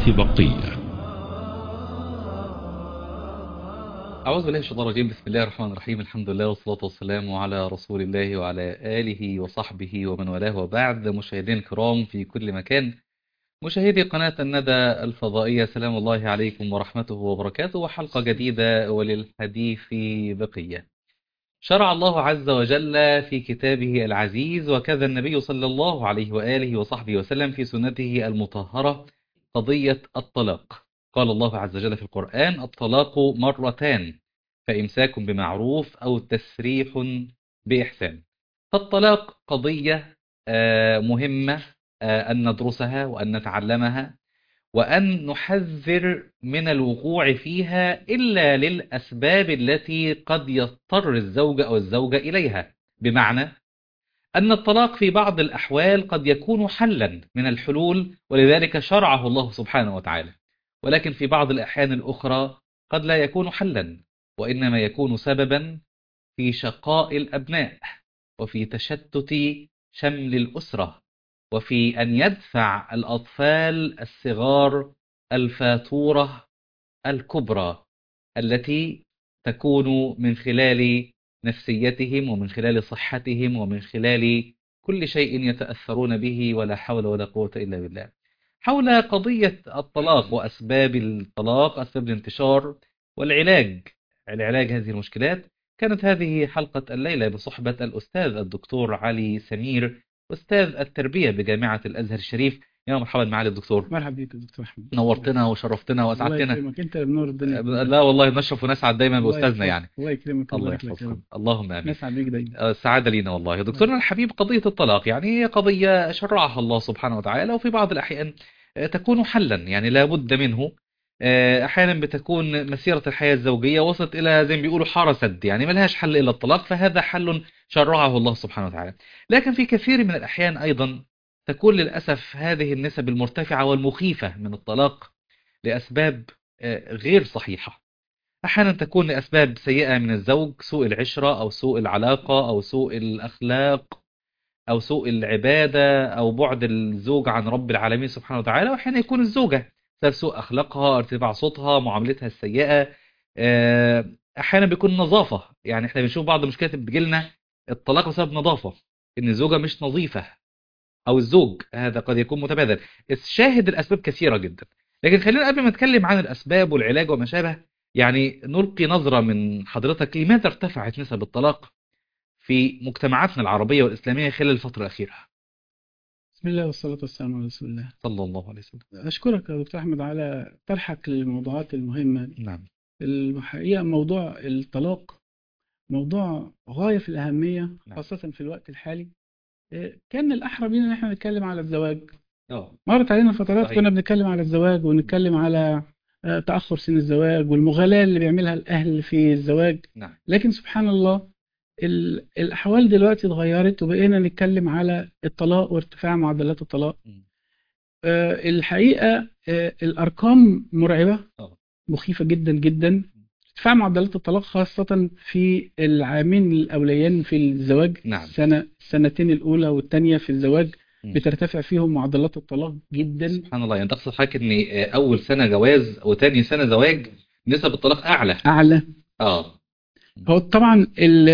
بقية أعوذ بالله من الشيطان الرجيم بسم الله الرحمن الرحيم الحمد لله والصلاة والسلام على رسول الله وعلى آله وصحبه ومن والاه وبعد مشاهدين الكرام في كل مكان مشاهدي قناة الندى الفضائية سلام الله عليكم ورحمته وبركاته وحلقة جديدة وللحديث بقية شرع الله عز وجل في كتابه العزيز وكذا النبي صلى الله عليه وآله وصحبه وسلم في سنته المطهرة قضية الطلاق قال الله عز وجل في القرآن الطلاق مرتان فإمساك بمعروف أو تسريح بإحسان فالطلاق قضية مهمة أن ندرسها وأن نتعلمها وأن نحذر من الوقوع فيها إلا للأسباب التي قد يضطر الزوج أو الزوجة إليها بمعنى أن الطلاق في بعض الأحوال قد يكون حلا من الحلول ولذلك شرعه الله سبحانه وتعالى ولكن في بعض الأحيان الأخرى قد لا يكون حلا وإنما يكون سببا في شقاء الأبناء وفي تشتت شمل الأسرة وفي أن يدفع الأطفال الصغار الفاتورة الكبرى التي تكون من خلال نفسيتهم ومن خلال صحتهم ومن خلال كل شيء يتأثرون به ولا حول ولا قوة إلا بالله حول قضية الطلاق وأسباب الطلاق أسباب الانتشار والعلاج العلاج هذه المشكلات كانت هذه حلقة الليلة بصحبة الأستاذ الدكتور علي سمير أستاذ التربية بجامعة الأزهر الشريف يا مرحبا معالي الدكتور مرحبا بك دكتور احمد نورتنا وشرفتنا واسعدتنا الله يكرمك انت منور الدنيا لا والله نشرف ونسعد دايما الله باستاذنا يكرمك. يعني الله يكرمك الله ويبارك لك يا يحفظكم رب. اللهم امين نسعد بيك دايما آه، السعادة لينا والله دكتورنا الحبيب قضية الطلاق يعني هي قضية شرعها الله سبحانه وتعالى وفي بعض الأحيان آه، تكون حلا يعني لا بد منه آه، أحيانا بتكون مسيرة الحياة الزوجية وصلت إلى زي ما بيقولوا حارة سد يعني ملهاش حل إلا الطلاق فهذا حل شرعه الله سبحانه وتعالى لكن في كثير من الأحيان أيضا تكون للأسف هذه النسب المرتفعة والمخيفة من الطلاق لأسباب آه، غير صحيحة أحيانا تكون لأسباب سيئة من الزوج سوء العشرة أو سوء العلاقة أو سوء الأخلاق أو سوء العبادة أو بعد الزوج عن رب العالمين سبحانه وتعالى وأحيانا يكون الزوجة بسبب سوء أخلاقها ارتفاع صوتها معاملتها السيئة آه، أحيانا بيكون نظافة يعني احنا بنشوف بعض المشكلات اللي بتجيلنا الطلاق بسبب نظافة إن الزوجة مش نظيفة أو الزوج هذا قد يكون متبادل الشاهد الأسباب كثيرة جدا لكن خلينا قبل ما نتكلم عن الأسباب والعلاج وما شابه يعني نلقي نظرة من حضرتك لماذا ارتفعت نسب الطلاق في مجتمعاتنا العربية والإسلامية خلال الفترة الأخيرة بسم الله والصلاة والسلام على رسول الله صلى الله عليه وسلم أشكرك يا دكتور أحمد على طرحك للموضوعات المهمة دي. نعم الحقيقة موضوع الطلاق موضوع غاية في الأهمية نعم. خاصة في الوقت الحالي إيه، كان الأحرى بينا إن احنا نتكلم على الزواج اه مرت علينا فترات صحيح. كنا بنتكلم على الزواج ونتكلم على آه، تأخر سن الزواج والمغالاة اللي بيعملها الأهل في الزواج نعم لكن سبحان الله ال- الأحوال دلوقتي اتغيرت وبقينا نتكلم على الطلاق وارتفاع معدلات الطلاق مم. آه، الحقيقة آه، الأرقام مرعبة آه. مخيفة جدا جدا ارتفاع معدلات الطلاق خاصة في العامين الأوليين في الزواج نعم. السنة السنتين الأولى والثانية في الزواج مم. بترتفع فيهم معدلات الطلاق جدا سبحان الله يعني تقصد حضرتك ان آه، اول سنة جواز وتاني سنة زواج نسب الطلاق اعلى أعلى اه هو طبعا ال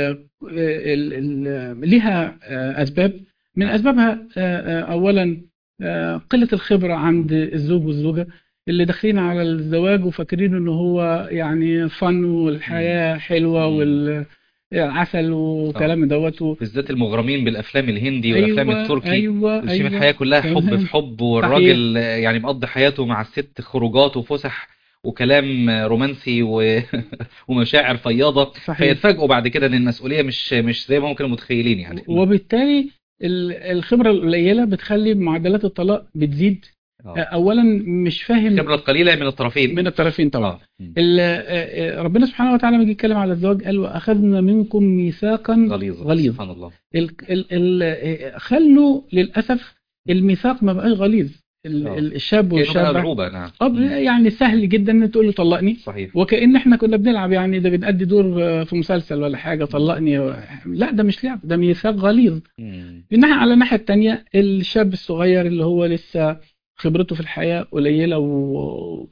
ال ال ليها آه، أسباب من نعم. أسبابها آه، آه، أولا آه، قلة الخبرة عند الزوج والزوجة اللي داخلين على الزواج وفاكرين إن هو يعني فن والحياة حلوة مم. والعسل وكلام دوت و- بالذات المغرمين بالافلام الهندي والافلام أيوة التركي أيوة تشوف أيوة الحياة كلها حب تمام. في حب والراجل آه، يعني مقضي حياته مع الست خروجات وفسح وكلام آه، رومانسي و... ومشاعر فياضة صحيح فيتفاجئوا بعد كده ان المسؤولية مش مش زي ما هم كانوا متخيلين يعني وبالتالي ال- الخبرة القليلة بتخلي معدلات الطلاق بتزيد آه. أولا مش فاهم الخبرة القليلة من الطرفين من الطرفين طبعا آه. م. ال- آه، آه، ربنا سبحانه وتعالى لما يجي يتكلم على الزواج قال واخذنا منكم ميثاقا غليظ غليظ سبحان الله ال ال ال آه، خلوا للاسف الميثاق ما بقاش غليظ ال- آه. ال- الشاب كأنه بقى والشابه ألعوبة نعم آه، م. يعني سهل جدا ان تقول له طلقني صحيح وكأن احنا كنا بنلعب يعني ده بنأدي دور آه، في مسلسل ولا حاجة طلقني لا ده مش لعب ده ميثاق غليظ م. من ناحية على الناحية التانية الشاب الصغير اللي هو لسه خبرته في الحياة قليلة و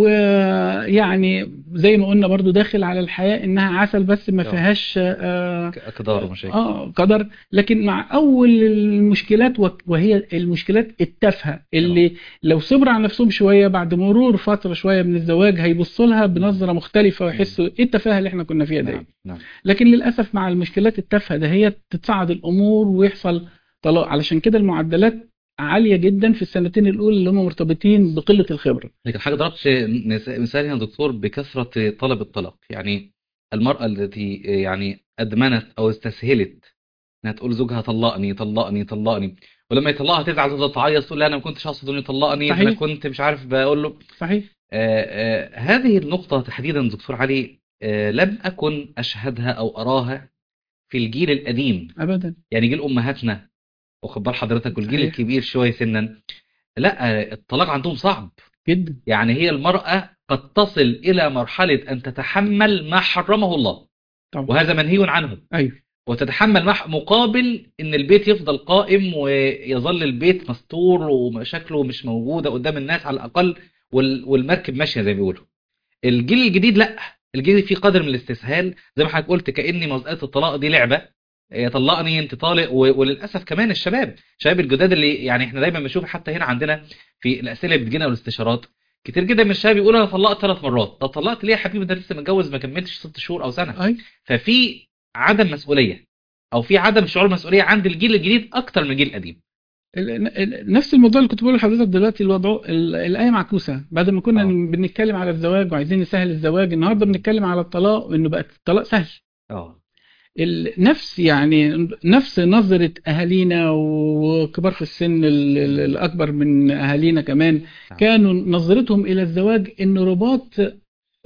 ويعني زي ما قلنا برضو داخل على الحياة انها عسل بس ما آه. فيهاش آه اقدار ومشاكل اه قدر لكن مع اول المشكلات وك- وهي المشكلات التافهه اللي لو صبر على نفسهم شويه بعد مرور فتره شويه من الزواج هيبصوا لها بنظره مختلفه ويحسوا ايه التفاهه اللي احنا كنا فيها دي نعم نعم لكن للاسف مع المشكلات التافهه ده هي تتصاعد الامور ويحصل طلاق علشان كده المعدلات عاليه جدا في السنتين الاولى اللي هم مرتبطين بقله الخبره لكن حاجة ضربت مس- مثال هنا دكتور بكثرة طلب الطلاق يعني المرأة التي يعني أدمنت أو استسهلت إنها تقول زوجها طلقني طلقني طلقني ولما يطلقها تزعل تفضل تعيط تقول لا أنا ما كنتش أقصد إنه يطلقني صحيح. أنا كنت مش عارف بقول له صحيح آه، آه، هذه النقطة تحديدا دكتور علي آه، لم أكن أشهدها أو أراها في الجيل القديم ابدا يعني جيل أمهاتنا واخد بال حضرتك والجيل صحيح. الكبير شوية سنا لا آه، الطلاق عندهم صعب جدا يعني هي المرأة قد تصل إلى مرحلة أن تتحمل ما حرمه الله طبعا وهذا منهي عنه ايوه وتتحمل مع- مقابل ان البيت يفضل قائم ويظل البيت مستور ومشاكله مش موجودة قدام الناس على الأقل وال- والمركب ماشية زي ما بيقولوا الجيل الجديد لا الجيل فيه قدر من الاستسهال زي ما حضرتك قلت كأني مسألة الطلاق دي لعبة إيه، طلقني انت طالق و- وللاسف كمان الشباب الشباب الجداد اللي يعني احنا دايما بنشوف حتى هنا عندنا في الاسئله اللي بتجينا والاستشارات كتير جدا من الشباب يقول انا طلقت ثلاث مرات طب طلقت ليه يا حبيبي ده لسه متجوز ما كملتش ست شهور او سنه ايوه ففي عدم مسؤوليه او في عدم شعور مسؤوليه عند الجيل الجديد اكتر من الجيل القديم ال- ال- نفس الموضوع اللي كنت بقوله لحضرتك دلوقتي الوضع ال- الآية معكوسة بعد ما كنا آه. بنتكلم على الزواج وعايزين نسهل الزواج النهارده بنتكلم على الطلاق وانه بقى الطلاق سهل اه ال- نفس يعني نفس نظرة أهالينا وكبار في السن ال- ال- الأكبر من أهالينا كمان نعم. كانوا نظرتهم إلى الزواج إنه رباط آه،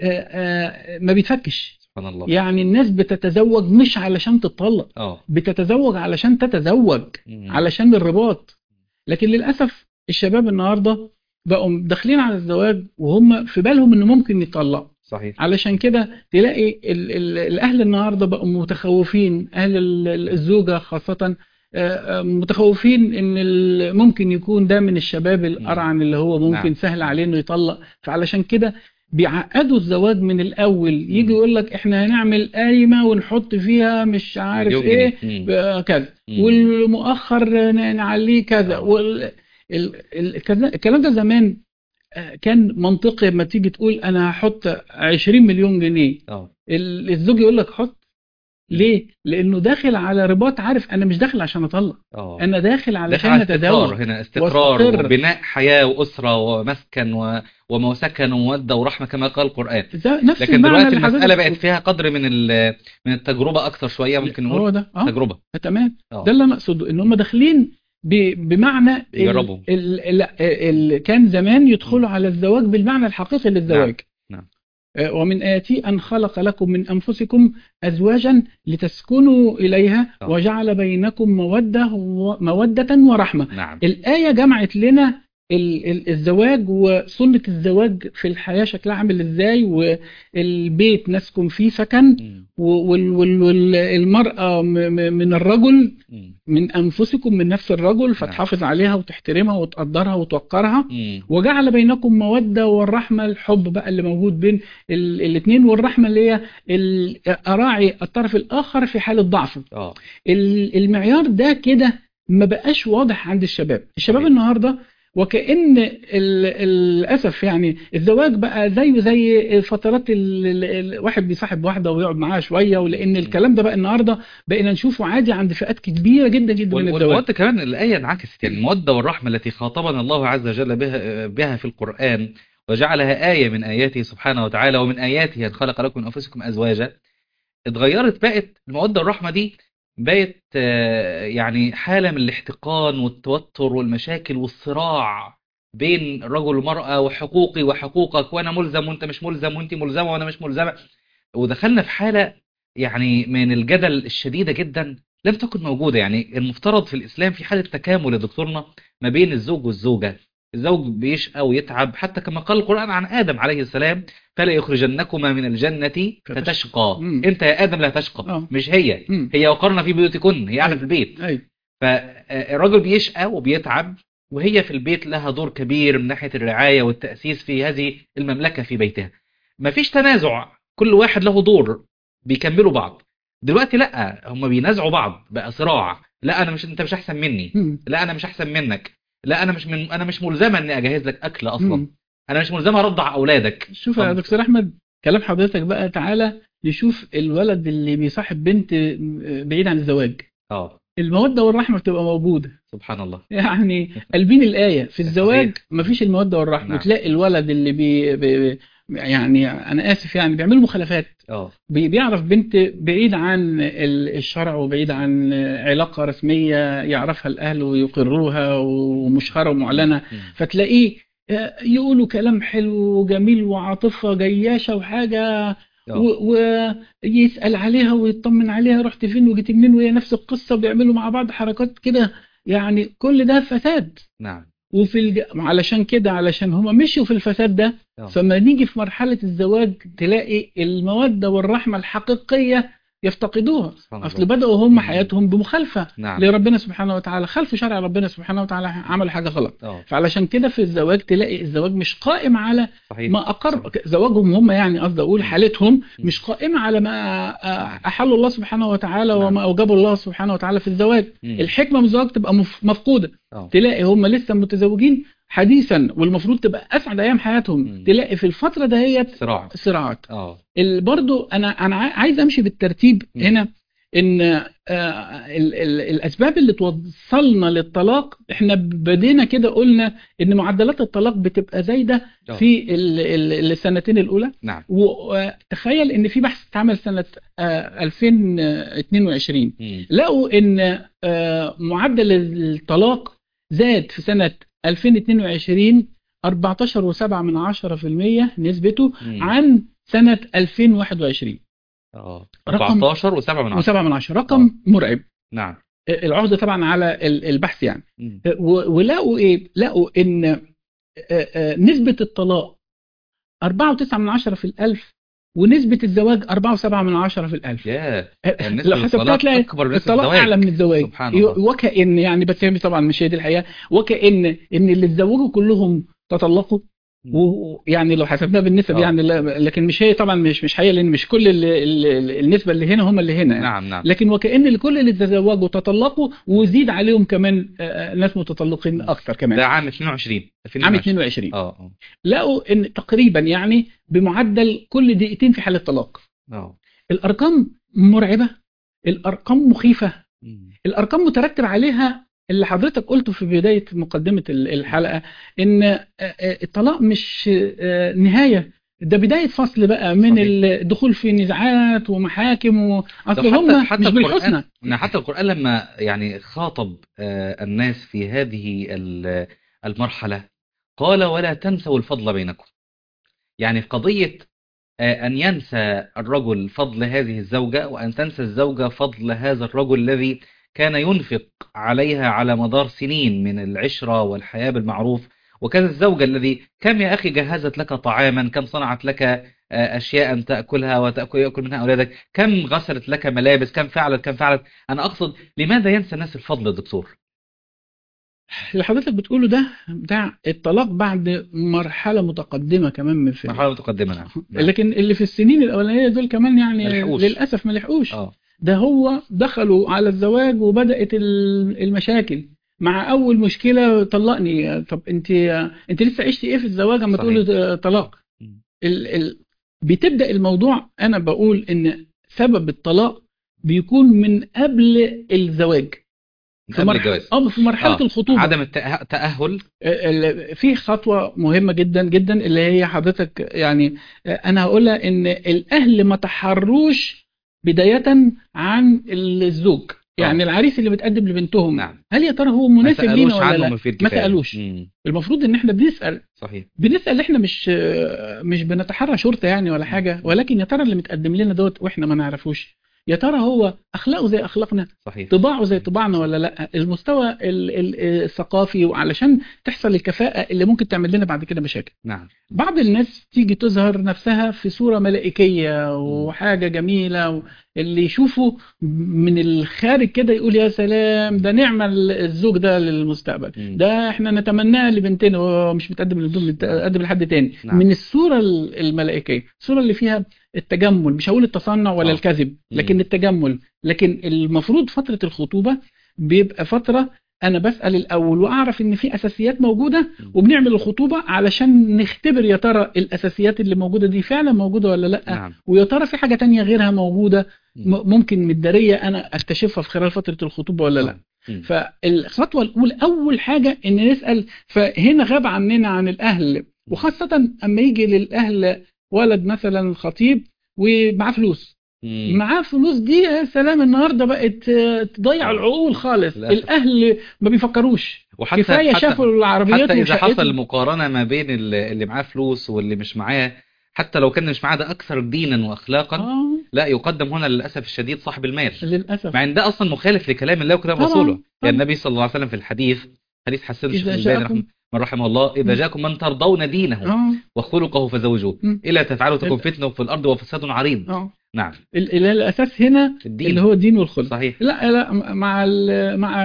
آه، ما بيتفكش سبحان الله يعني الناس بتتزوج مش علشان تتطلق اه بتتزوج علشان تتزوج مم. علشان الرباط لكن للأسف الشباب النهاردة بقوا داخلين على الزواج وهم في بالهم إنه ممكن يطلقوا صحيح علشان كده تلاقي ال ال الأهل النهاردة بقوا متخوفين أهل ال- ال- الزوجة خاصة آه، آه، متخوفين إن ال- ممكن يكون ده من الشباب الأرعن اللي هو ممكن نعم. سهل عليه إنه يطلق فعلشان كده بيعقدوا الزواج من الأول يجي يقول لك إحنا هنعمل قايمة ونحط فيها مش عارف مليون إيه جنيه. مم. آه، كذا مم. والمؤخر ن- نعليه كذا آه. وال... ال... ال... كذا- الكلام ده زمان آه، كان منطقي لما تيجي تقول انا هحط 20 مليون جنيه اه ال- الزوج يقول لك حط ليه؟ لانه داخل على رباط عارف انا مش داخل عشان اطلق اه انا داخل داخل علشان على استقرار اتزوج هنا استقرار واستقر. وبناء حياة وأسرة ومسكن و... ومسكن ومودة ورحمة كما قال القرآن ده نفس لكن المعنى دلوقتي اللي المسألة حضرتك- بقت فيها قدر من ال... من التجربة أكثر شوية ممكن هو نقول ده اه تجربة تمام اه ده اللي انا اقصده ان هم داخلين ب- بمعنى ال- بيجربوا. ال- ال- ال- كان زمان يدخلوا على الزواج بالمعنى الحقيقي للزواج نعم. آه، ومن آياته أن خلق لكم من أنفسكم أزواجا لتسكنوا إليها آه. وجعل بينكم مودة ومودة ورحمة نعم الآية جمعت لنا ال- ال- الزواج وسنة الزواج في الحياة شكلها عامل ازاي والبيت نسكن فيه سكن مم. والمرأة من الرجل مم. من أنفسكم من نفس الرجل فتحافظ عليها وتحترمها وتقدرها وتوقرها مم. وجعل بينكم مودة والرحمة الحب بقى اللي موجود بين ال- الاتنين والرحمة اللي هي ال- أراعي الطرف الآخر في حالة ضعفه اه ال- المعيار ده كده ما بقاش واضح عند الشباب الشباب صحيح. النهاردة وكأن ال- للأسف يعني الزواج بقى زيه زي فترات ال- ال- الواحد بيصاحب واحدة ويقعد معاها شوية ولأن الكلام ده بقى النهاردة بقينا نشوفه عادي عند فئات كبيرة جدا جدا من وال- الزواج والمودة كمان الآية انعكست يعني المودة والرحمة التي خاطبنا الله عز وجل بها بها في القرآن وجعلها آية من آياته سبحانه وتعالى ومن آياته أن خلق لكم من أنفسكم أزواجا اتغيرت بقت المودة والرحمة دي بقت آه، يعني حالة من الاحتقان والتوتر والمشاكل والصراع بين الرجل والمرأة وحقوقي وحقوقك وأنا ملزم وأنت مش ملزم وأنت ملزمة وأنا مش ملزمة ودخلنا في حالة يعني من الجدل الشديدة جدا لم تكن موجودة يعني المفترض في الإسلام في حالة تكامل يا دكتورنا ما بين الزوج والزوجة الزوج بيشقى ويتعب حتى كما قال القرآن عن آدم عليه السلام فلا يخرجنكما من الجنة فتشقى مم. انت يا آدم لا تشقى آه. مش هي مم. هي وقرنا في بيوتكن هي قاعدة في البيت أيوة. فالراجل بيشقى وبيتعب وهي في البيت لها دور كبير من ناحية الرعاية والتأسيس في هذه المملكة في بيتها مفيش تنازع كل واحد له دور بيكملوا بعض دلوقتي لا هم بينازعوا بعض بقى صراع لا انا مش انت مش احسن مني مم. لا انا مش احسن منك لا انا مش من انا مش ملزمه اني اجهز لك اكل اصلا مم. انا مش ملزمه ارضع اولادك شوف يا طب- دكتور احمد كلام حضرتك بقى تعالى نشوف الولد اللي بيصاحب بنت بعيد عن الزواج اه المودة والرحمة بتبقى موجودة سبحان الله يعني قلبين الآية في الزواج صحيح. مفيش المودة والرحمة نعم. تلاقي الولد اللي بي, بي يعني أنا آسف يعني بيعملوا مخالفات اه بي- بيعرف بنت بعيد عن ال- الشرع وبعيد عن علاقة رسمية يعرفها الأهل ويقروها ومشهرة ومعلنة مم. فتلاقيه آه، يقولوا كلام حلو وجميل وعاطفة جياشة وحاجة آه. ويسأل عليها ويطمن عليها رحت فين وجيت منين وهي نفس القصة وبيعملوا مع بعض حركات كده يعني كل ده فساد نعم وفي الج... علشان كده علشان هما مشوا في الفساد ده آه. فما نيجي في مرحلة الزواج تلاقي المودة والرحمة الحقيقية يفتقدوها سبحان أصل الله بدأوا هم مم. حياتهم بمخالفة نعم لربنا سبحانه وتعالى خلفوا شرع ربنا سبحانه وتعالى عملوا حاجة غلط اه فعلشان كده في الزواج تلاقي الزواج مش قائم على صحيح ما أقر صحيح. زواجهم هم يعني قصدي أقول حالتهم مم. مش قائمة على ما أحل الله سبحانه وتعالى نعم. وما أوجبه الله سبحانه وتعالى في الزواج مم. الحكمة من الزواج تبقى مف- مفقودة اه تلاقي هم لسه متزوجين حديثا والمفروض تبقى اسعد ايام حياتهم مم. تلاقي في الفتره دهيت صراع صراعات اه ال- برضو انا انا عاي- عايز امشي بالترتيب مم. هنا ان آه، ال- ال- الاسباب اللي توصلنا للطلاق احنا بدينا كده قلنا ان معدلات الطلاق بتبقى زايده آه. في ال- ال- السنتين الاولى نعم وتخيل ان في بحث اتعمل سنه آه، 2022 مم. لقوا ان آه، معدل الطلاق زاد في سنة 2022 14.7 من 10% نسبته مم. عن سنة 2021 اه رقم- 14 و7 من 10 و7 من 10 رقم مرعب نعم آه، العهدة طبعا على ال- البحث يعني مم. آه، و- ولقوا ايه لقوا ان آه، آه، نسبة الطلاق 4.9 من 10 في الألف ونسبة الزواج 4.7 من 10 في الألف ياه آه، نسبة لو حسبتها الطلاق تلاقي أكبر من نسبة الطلاق الزواج. اعلى من الزواج سبحان الله. وكأن يعني بس هي طبعا مش هي دي الحقيقه وكأن ان اللي اتزوجوا كلهم تطلقوا مم. ويعني لو حسبناها بالنسب آه. يعني لا لكن مش هي طبعا مش مش حقيقه لان مش كل ال ال ال النسبه اللي هنا هم اللي هنا يعني. نعم نعم لكن وكأن لكل اللي تزوجوا تطلقوا وزيد عليهم كمان آه، آه، ناس متطلقين اكتر كمان ده عام 22 عام 22 اه اه لقوا ان تقريبا يعني بمعدل كل دقيقتين في حاله طلاق اه الارقام مرعبه الارقام مخيفه مم. الارقام مترتب عليها اللي حضرتك قلته في بدايه مقدمه ال- الحلقه ان آه، آه، الطلاق مش آه، نهايه ده بدايه فصل بقى من صحيح. الدخول في نزاعات ومحاكم و... اصل طب هم حتى مش القرآن- بالحسنى إن حتى القرآن لما يعني خاطب آه، الناس في هذه ال- المرحلة قال ولا تنسوا الفضل بينكم يعني قضية آه، أن ينسى الرجل فضل هذه الزوجة وأن تنسى الزوجة فضل هذا الرجل الذي كان ينفق عليها على مدار سنين من العشرة والحياة بالمعروف وكذا الزوجة الذي كم يا أخي جهزت لك طعاما كم صنعت لك آه، أشياء تأكلها وتأكل يأكل منها أولادك كم غسلت لك ملابس كم فعلت كم فعلت أنا أقصد لماذا ينسى الناس الفضل يا دكتور اللي حضرتك بتقوله ده بتاع الطلاق بعد مرحله متقدمه كمان من في مرحلة متقدمة نعم نعم. لكن اللي في السنين الاولانيه دول كمان يعني ملحقوش. للاسف ما لحقوش اه ده هو دخلوا على الزواج وبدأت ال- المشاكل مع اول مشكله طلقني طب انت انت لسه عشتي ايه في الزواج اما صحيح. تقولي طلاق مم. ال... ال... بتبدأ الموضوع انا بقول ان سبب الطلاق بيكون من قبل الزواج من في قبل مرحله الجواز اه في مرحله آه. الخطوبه عدم التأه- التأهل ال- في خطوة مهمة جدا جدا اللي هي حضرتك يعني أنا هقولها إن الأهل ما تحروش بداية عن الزوج يعني العريس اللي بتقدم لبنتهم نعم هل يا ترى هو ما مناسب سألوش لينا ولا عنه لا من في ما الكفاية. سألوش مم. المفروض إن إحنا بنسأل صحيح بنسأل إحنا مش مش بنتحرى شرطة يعني ولا حاجة ولكن يا ترى اللي متقدم لنا دوت وإحنا ما نعرفوش يا ترى هو اخلاقه زي اخلاقنا صحيح طباعه زي طباعنا ولا لا المستوى ال- ال- الثقافي وعلشان تحصل الكفاءة اللي ممكن تعمل لنا بعد كده مشاكل نعم بعض الناس تيجي تظهر نفسها في صورة ملائكية وحاجة جميلة و- اللي يشوفه من الخارج كده يقول يا سلام ده نعمة الزوج ده للمستقبل مم. ده احنا نتمناه لبنتنا وهو مش متقدم للدوم متقدم لحد تاني نعم. من الصورة ال- الملائكية الصورة اللي فيها التجمل مش هقول التصنع ولا آه. الكذب لكن التجمل لكن المفروض فترة الخطوبة بيبقى فترة انا بسأل الاول واعرف ان في اساسيات موجودة مم. وبنعمل الخطوبة علشان نختبر يا ترى الاساسيات اللي موجودة دي فعلا موجودة ولا لا نعم ويا ترى في حاجة تانية غيرها موجودة مم. م- ممكن متدارية انا اكتشفها في خلال فترة الخطوبة ولا لا مم. فالخطوة الأولى أول حاجة إن نسأل فهنا غاب عننا عن الأهل وخاصة أما يجي للأهل ولد مثلا خطيب ومعاه فلوس مم. معاه فلوس دي يا سلام النهارده بقت آه، تضيع العقول خالص للأسف. الأهل ما بيفكروش وحتى كفاية حتى شافوا العربيات حتى إذا وشقتهم. حصل مقارنة ما بين اللي اللي معاه فلوس واللي مش معاه حتى لو كان مش معاه ده أكثر دينا وأخلاقا آه لا يقدم هنا للأسف الشديد صاحب المال للأسف مع ان ده اصلا مخالف لكلام الله وكلام طبعاً، رسوله طبعاً. يعني النبي صلى الله عليه وسلم في الحديث حديث حسن الشيخ إذا الألباني جاءكم رحمه من رحمه الله اذا م. جاءكم من ترضون دينه آه وخلقه فزوجوه م. الا تفعلوا تكن إذا- فتنه في الارض وفساد عريض آه نعم ال- ال- الأساس هنا الدين اللي هو الدين والخلق صحيح لا لا مع ال مع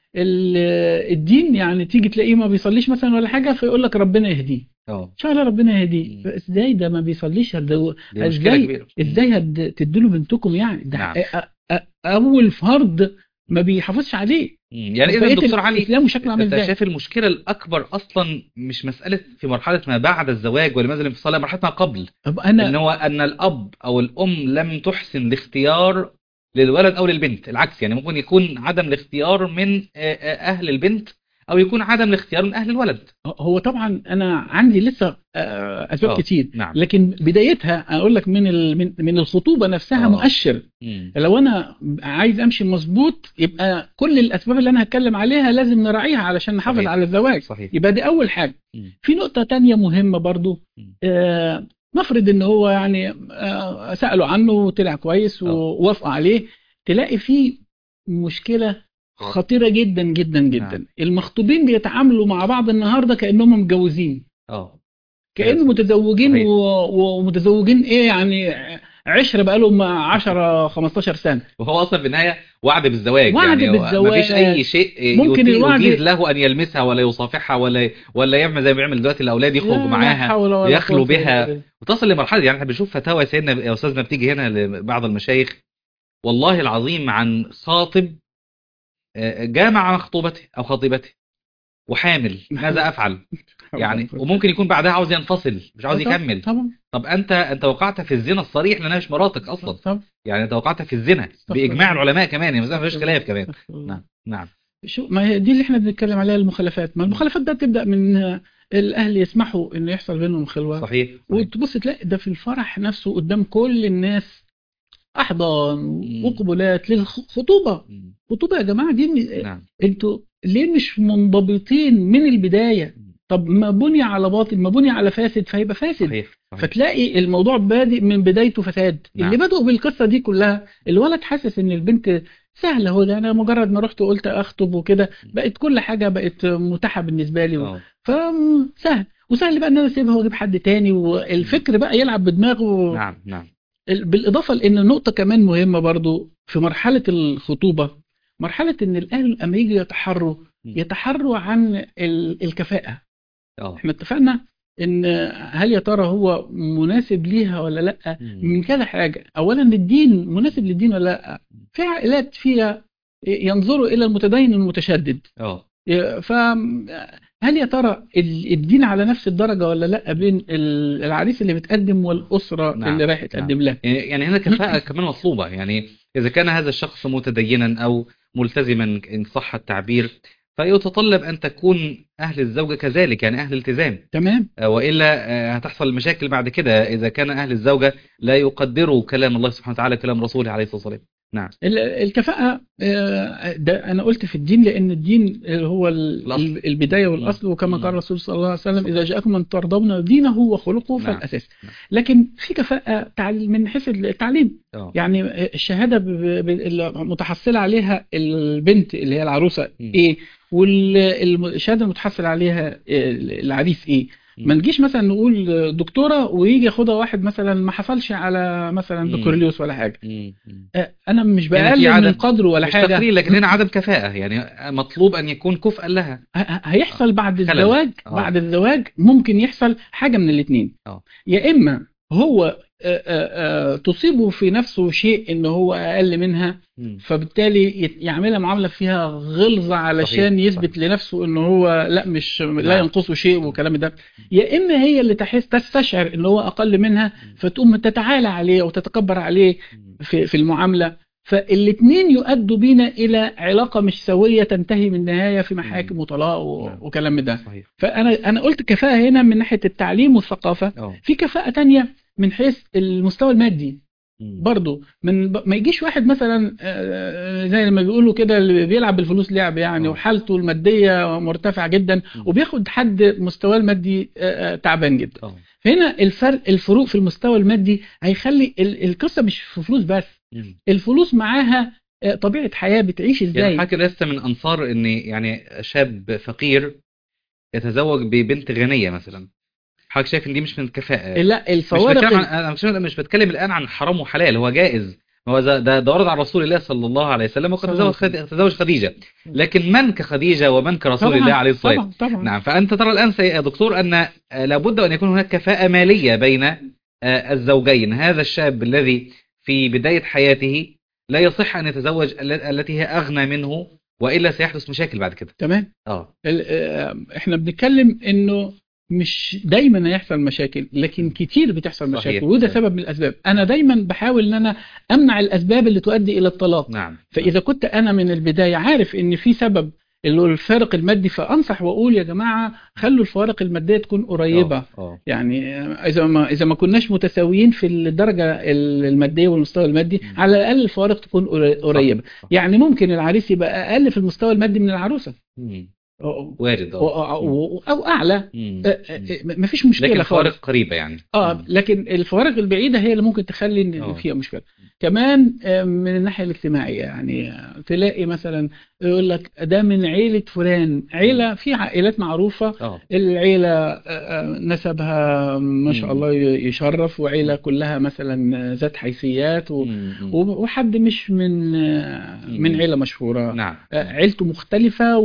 ال الدين يعني تيجي تلاقيه ما بيصليش مثلا ولا حاجه فيقول لك ربنا يهديه اه ان شاء الله ربنا يهديه مم. ازاي ده ما بيصليش هد- دي مشكله ازاي كبيره ازاي هد- تديله بنتكم يعني ده نعم. أ- أ- اول فرض ما بيحافظش عليه مم. يعني اذا بقية دكتور علي الاسلام وشكله عامل انت ازاي شايف المشكله الاكبر اصلا مش مساله في مرحله ما بعد الزواج ولماذا الانفصال لا، مرحله ما قبل طب ان انا هو ان الاب او الام لم تحسن الاختيار للولد او للبنت العكس يعني ممكن يكون عدم الاختيار من آه، آه، اهل البنت او يكون عدم الاختيار من اهل الولد هو طبعا انا عندي لسه آه، اسباب آه. كتير نعم لكن بدايتها اقول لك من ال- من من الخطوبه نفسها آه. مؤشر مم. لو انا عايز امشي مظبوط يبقى كل الاسباب اللي انا هتكلم عليها لازم نراعيها علشان نحافظ صحيح. على الزواج صحيح يبقى دي اول حاجه مم. في نقطه تانية مهمه برضو مم. آه نفرض ان هو يعني آه سالوا عنه وطلع كويس آه. ووافقوا عليه تلاقي في مشكله خطيره جدا جدا جدا نعم. المخطوبين بيتعاملوا مع بعض النهارده كانهم متجوزين اه كانه متزوجين صحيح. و- ومتزوجين ايه يعني عشره بقالهم 10 15 سنه وهو اصلا في النهايه وعد بالزواج وعد يعني هو بالزواج. مفيش اي شيء ممكن يطيق- الوعد- يجيز له ان يلمسها ولا يصافحها ولا ولا يعمل زي ما بيعمل دلوقتي الاولاد لا- يخرج لا معاها حول ولا يخلو قوة إلا بها. بالله. وتصل لمرحله يعني احنا بنشوف فتاوى سيدنا يا استاذنا بتيجي هنا لبعض المشايخ والله العظيم عن خاطب آه، جامع مخطوبته او خطيبته وحامل ماذا افعل يعني وممكن يكون بعدها عاوز ينفصل مش عاوز طبعاً، يكمل طبعا طب انت انت وقعت في الزنا الصريح لانها مش مراتك اصلا طبعا يعني انت وقعت في الزنا باجماع الله. العلماء كمان يعني ما فيش خلاف كمان نعم نعم شو ما هي دي اللي احنا بنتكلم عليها المخالفات ما المخالفات ده تبدا من آه، الاهل يسمحوا ان يحصل بينهم خلوه صحيح, صحيح. وتبص تلاقي ده في الفرح نفسه قدام كل الناس احضان مم. وقبلات للخطوبه مم. خطوبه يا جماعه دي م- نعم انتوا ليه مش منضبطين من البدايه طب ما بني على باطل ما بني على فاسد فهيبقى فاسد صحيح صحيح فتلاقي الموضوع بادئ من بدايته فساد نعم. اللي بدأوا بالقصة دي كلها الولد حاسس ان البنت سهلة هو ده انا مجرد ما رحت وقلت اخطب وكده بقت كل حاجة بقت متاحة بالنسبة لي آه. فسهل وسهل بقى ان انا اسيبها واجيب حد تاني والفكر بقى يلعب بدماغه نعم نعم ال- بالاضافة لان نقطة كمان مهمة برضو في مرحلة الخطوبة مرحلة ان الاهل اما يجي يتحروا مم. يتحروا عن ال- الكفاءة اه احنا اتفقنا ان هل يا ترى هو مناسب ليها ولا لا مم. من كذا حاجة اولا الدين مناسب للدين ولا لا في عائلات فيها ينظروا الى المتدين المتشدد اه فهل يا ترى ال- الدين على نفس الدرجة ولا لا بين ال- العريس اللي متقدم والأسرة نعم، اللي رايح يتقدم لها يعني هنا كفاءة كمان مطلوبة يعني إذا كان هذا الشخص متدينا أو ملتزما إن صح التعبير فيتطلب أن تكون أهل الزوجة كذلك يعني أهل التزام تمام آه، وإلا آه، هتحصل مشاكل بعد كده إذا كان أهل الزوجة لا يقدروا كلام الله سبحانه وتعالى كلام رسوله عليه الصلاة والسلام نعم ال- الكفاءة آه، ده أنا قلت في الدين لأن الدين هو ال- الأصل. البداية والأصل وكما مم. قال الرسول صلى الله عليه وسلم إذا جاءكم من ترضون دينه وخلقه نعم. فالأساس نعم. لكن في كفاءة تعليم من حيث التعليم اه يعني الشهادة ب- ب- اللي متحصلة عليها البنت اللي هي العروسة مم. إيه والشهادة المتحصل عليها العريس إيه مم. ما نجيش مثلا نقول دكتورة ويجي ياخدها واحد مثلا ما حصلش على مثلا مم. بكالوريوس ولا حاجة مم. مم. آه، انا مش هنا في بقلل عدم- من قدره ولا مش حاجه تقليل لكن هنا عدم كفاءة يعني مطلوب أن يكون كفءا لها ه- ه- هيحصل بعد خلل. الزواج آه. بعد الزواج ممكن يحصل حاجه من الاثنين آه. يا اما هو آه، آه، آه، تصيبه في نفسه شيء ان هو اقل منها مم. فبالتالي يت- يعملها معامله فيها غلظه علشان صحيح، يثبت صحيح. لنفسه ان هو لا مش لا نعم. ينقصه شيء والكلام ده يا اما هي اللي تحس تستشعر ان هو اقل منها فتقوم تتعالى عليه وتتكبر عليه مم. في في المعامله فالاثنين يؤدوا بينا الى علاقه مش سويه تنتهي بالنهايه في محاكم وطلاق و- نعم. وكلام من ده صحيح فانا انا قلت كفاءه هنا من ناحيه التعليم والثقافه اه في كفاءه تانية من حيث المستوى المادي مم. برضه من ب- ما يجيش واحد مثلا آه، زي ما بيقولوا كده اللي بيلعب بالفلوس لعب يعني آه. وحالته الماديه مرتفعه جدا مم. وبياخد حد مستواه المادي آه، آه، تعبان جدا اه هنا الفرق الفروق في المستوى المادي هيخلي ال- القصه مش في فلوس بس مم. الفلوس معاها آه، طبيعه حياه بتعيش يعني ازاي حضرتك لسه من أنصار إن يعني شاب فقير يتزوج ببنت غنية مثلا حضرتك شايف إن دي مش من الكفاءة لا مش الفوارق بتكلم عن ال- انا مش مش بتكلم الان عن حرام وحلال هو جائز هو ده ده, ده ورد عن رسول الله صلى الله عليه وسلم وقد صلى الله تزوج عليه خد- تزوج خديجه لكن من كخديجه ومن كرسول طبعاً، الله عليه الصلاه طبعا طبعا نعم فانت ترى الان سي- يا دكتور ان آه، لابد ان يكون هناك كفاءه ماليه بين آه، الزوجين هذا الشاب الذي في بدايه حياته لا يصح ان يتزوج ال- التي هي اغنى منه والا سيحدث مشاكل بعد كده تمام اه ال- آه، احنا بنتكلم انه مش دايما هيحصل مشاكل لكن كتير بتحصل صحيح. مشاكل وده صحيح. سبب من الاسباب انا دايما بحاول ان انا امنع الاسباب اللي تؤدي الى الطلاق نعم فاذا كنت انا من البدايه عارف ان في سبب اللي هو الفارق المادي فانصح واقول يا جماعه خلوا الفوارق الماديه تكون قريبه اه آه. يعني اذا ما اذا ما كناش متساويين في الدرجه الماديه والمستوى المادي مم. على الاقل الفوارق تكون قري- قريبه صح، صح. يعني ممكن العريس يبقى اقل في المستوى المادي من العروسه مم. أو- وارد أو, اه أو, أو اعلى مم. أه، مم. أه، مفيش مشكله لكن خالص فوارق قريبه يعني اه مم. لكن الفوارق البعيده هي اللي ممكن تخلي ان آه. فيها مشكله كمان آه، من الناحيه الاجتماعيه يعني آه، تلاقي مثلا يقول لك ده من عيله فلان عيله في عائلات معروفه اه العيله آه، آه، نسبها ما شاء مم. الله يشرف وعيله كلها مثلا ذات حيثيات و- مم. مم. وحد مش من آه، من مم. عيله مشهوره نعم آه، عيلته مختلفة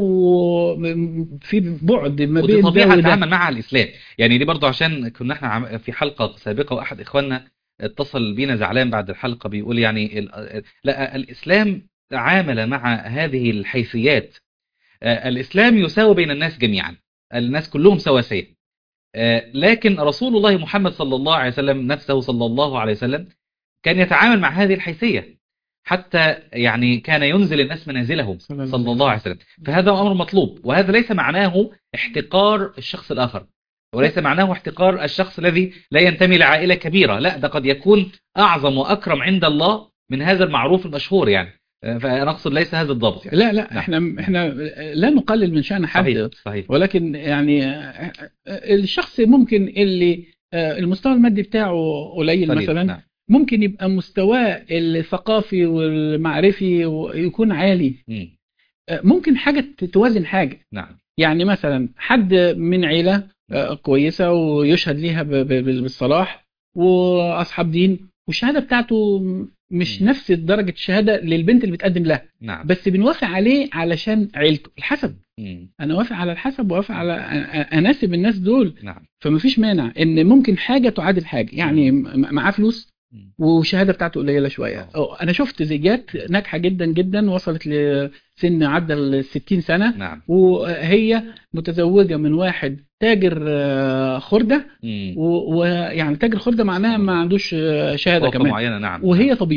وفي بعد ما ودي بين ده طبيعه وده نتعامل معها الاسلام يعني دي برضو عشان كنا احنا عم- في حلقه سابقه واحد اخواننا اتصل بينا زعلان بعد الحلقه بيقول يعني ال- لا الاسلام تعامل مع هذه الحيثيات آه، الاسلام يساوي بين الناس جميعا الناس كلهم سواسيه آه، لكن رسول الله محمد صلى الله عليه وسلم نفسه صلى الله عليه وسلم كان يتعامل مع هذه الحيثيه حتى يعني كان ينزل الناس منازلهم صلى الله صلى الله عليه وسلم فهذا أمر مطلوب وهذا ليس معناه احتقار الشخص الآخر وليس معناه احتقار الشخص الذي لا ينتمي لعائلة كبيرة لا ده قد يكون أعظم وأكرم عند الله من هذا المعروف المشهور يعني آه، فأنا أقصد ليس هذا الضبط يعني لا لا نعم. احنا احنا لا نقلل من شأن صحيح حد صحيح ولكن يعني آه، آه، الشخص ممكن اللي آه، المستوى المادي بتاعه قليل قليل، مثلا نعم. ممكن يبقى مستواه الثقافي والمعرفي يكون عالي مم. آه، ممكن حاجة توازن حاجة نعم يعني مثلا حد من عيلة آه، كويسة ويشهد ليها ب- ب- بالصلاح وأصحاب دين والشهادة بتاعته مش مم. نفس درجة الشهادة للبنت اللي بتقدم لها نعم بس بنوافق عليه علشان عيلته الحسب مم. أنا وافق على الحسب ووافق على أ- أ- أناسب الناس دول نعم فمفيش مانع إن ممكن حاجة تعادل حاجة يعني م- معاه فلوس مم. والشهاده بتاعته قليله شويه آه. أو انا شفت زيجات ناجحه جدا جدا وصلت لسن عدى ال 60 سنه نعم وهي متزوجه من واحد تاجر آه، خرده مم. و- ويعني تاجر خرده معناها ما عندوش آه، شهاده طاقة كمان معينة نعم وهي طبيبه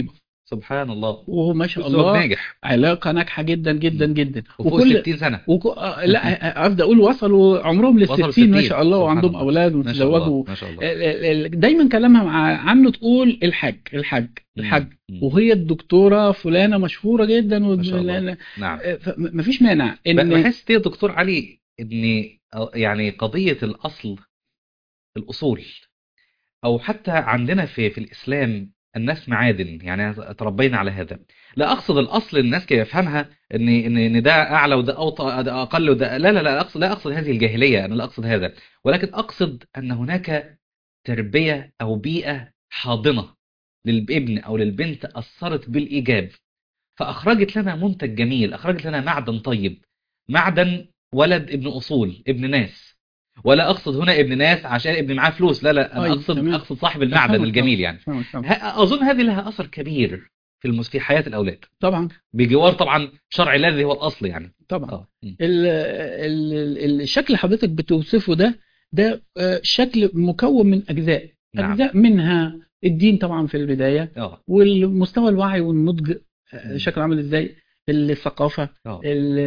سبحان الله وهو ما شاء زوج الله ناجح علاقة ناجحة جدا جدا جدا وفوق وكل 60 سنة وكو... آه، لا قصدي اقول وصلوا عمرهم وصلوا للستين ما 60. شاء الله سبحان وعندهم الله. اولاد ما شاء الله وتزوجوا ما شاء الله ال- ال- ال- دايما كلامها مع عنه تقول الحاج الحاج الحاج مم. وهي الدكتورة فلانة مشهورة جدا ما شاء الله. ولا- نعم ف- مفيش مانع ان بحس يا دكتور علي ان يعني قضية الاصل الاصول او حتى عندنا في في الاسلام الناس معادن يعني تربينا على هذا لا اقصد الاصل الناس كده يفهمها ان ان ان ده اعلى وده اوطى ده اقل وده لا لا لا اقصد لا اقصد هذه الجاهليه انا لا اقصد هذا ولكن اقصد ان هناك تربيه او بيئه حاضنه للابن او للبنت اثرت بالايجاب فاخرجت لنا منتج جميل اخرجت لنا معدن طيب معدن ولد ابن اصول ابن ناس ولا اقصد هنا ابن ناس عشان ابن معاه فلوس لا لا انا طيب، اقصد تمام. اقصد صاحب المعدن فاهمك الجميل طبعاً. يعني فاهمك طبعاً. ه- اظن هذه لها اثر كبير في المس... في حياه الاولاد طبعا بجوار طبعا شرع الله الذي هو الاصل يعني طبعا اه م. ال- ال- ال- الشكل اللي حضرتك بتوصفه ده ده آه، شكل مكون من اجزاء نعم. اجزاء منها الدين طبعا في البدايه اه والمستوى الوعي والنضج آه، مم. شكله عامل ازاي الثقافه اه ال-